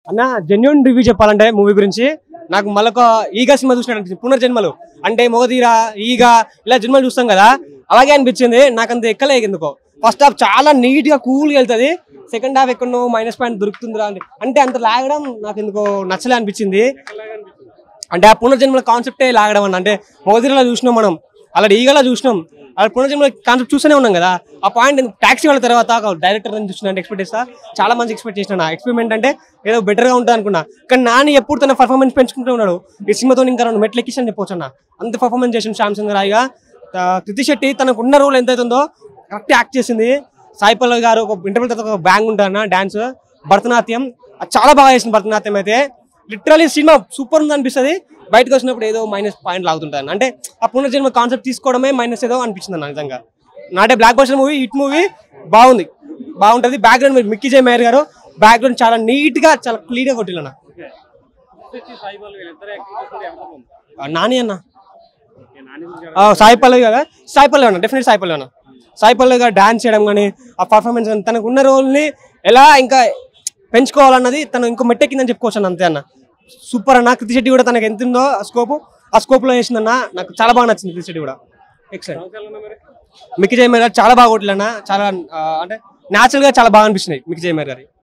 అన్న genuine review చెప్పాలంటే movie గురించి నాకు మళ్ళొక ఈగ సినిమా చూసినట్టు అనిపించింది పునర్జన్మలు అంటే మొగధీర ఈగ ఇలా జన్మలు చూస్తాం కదా అలాగే అనిపించింది నాకు అంత ఎక్కలేదు ఎందుకో ఫస్ట్ హాఫ్ చాలా నీట్ గా కూల్ గా వెళ్తుంది సెకండ్ హాఫ్ ఎక్కడో మైనస్ పాయింట్ దొరుకుతుందిరా అంటే అంటే అంత లాగడం నాకు ఎందుకో నచ్చలే అనిపించింది అంటే ఆ పునర్జన్మల కాన్సెప్టే లాగడం అన్న అంటే మొగధీరలో చూసినాం మనం అలాంటి ఈగలా చూసినాం అలా పునర్జన్మల కాన్సెప్ట్ చూస్తూనే ఉన్నాం కదా ఆ పాయింట్ టాక్సీ వాళ్ళ తర్వాత డైరెక్టర్ అని చూసిన ఎక్స్పెక్ట్ చేస్తా చాలా మంచి ఎక్స్పెక్ట్ చేసిన ఎక్స్పెరిమెంట్ అంటే ఏదో బెటర్ గా ఉంటుంది అనుకున్నా కానీ నాని ఎప్పుడు తన పర్ఫార్మెన్స్ పెంచుకుంటూ ఉన్నాడు ఈ సినిమాతో ఇంకా రెండు మెట్లు ఎక్కించని చెప్పొచ్చు అన్న అంత పర్ఫార్మెన్స్ చేసిన శ్యామ్ చంద్ర రాయిగా ఆ, కృతి శెట్టి తనకు ఉన్న రోల్ ఎంత అవుతుందో కరెక్ట్ యాక్ట్ చేసింది సాయి పల్లవి గారు ఒక ఇంటర్వ్యూ తర్వాత ఒక బ్యాంగ్ ఉంటారన్న డాన్స్ భరతనాట్యం అది చాలా బాగా చేసింది భరతనాట్యం అయితే లిటరలీ సినిమా సూపర్ ఉంది అనిపిస్తుంది బయటకు వచ్చినప్పుడు ఏదో మైనస్ పాయింట్ లాగుతుంటాను అంటే ఆ పునర్జన్మ కాన్సెప్ట్ తీసుకోవడమే మైనస్ ఏదో అనిపించింది అన్న నిజంగా నాటే blockbuster movie hit movie బాగుంది బాగుంటది బ్యాక్గ్రౌండ్ మీరు మిక్కీ జే మేయర్ గారు బ్యాక్గ్రౌండ్ చాలా నీట్ గా చాలా క్లీన్ గా కొట్టిల్లన్న ఆ, నాని అన్న ఆ, సాయి పల్లవి కదా సాయి పల్లవి అన్న డెఫినెట్ సాయి పల్లవి అన్న సాయి పల్లవి గారు డాన్స్ చేయడం కానీ ఆ పర్ఫార్మెన్స్ కానీ తనకు ఉన్న రోల్ని ఎలా ఇంకా పెంచుకోవాలన్నది తను ఇంకో మెట్టెక్కిందని చెప్పుకోవచ్చు అన్న అంతే అన్న సూపర్ అన్న కృతి శెట్టి కూడా తనకు ఎంత ఉందో ఆ స్కోప్ ఆ స్కోప్ లో వేసిందన్న నాకు చాలా బాగా నచ్చింది కృతి శెట్టి కూడా ఎక్సలెంట్ మిక్కీ జయమేర్ గారు చాలా బాగా కొట్టిల్లన్న చాలా ఆ, అంటే న్యాచురల్ గా చాలా బాగా అనిపిస్తున్నాయి మిక్కీ జయమేర్ గారి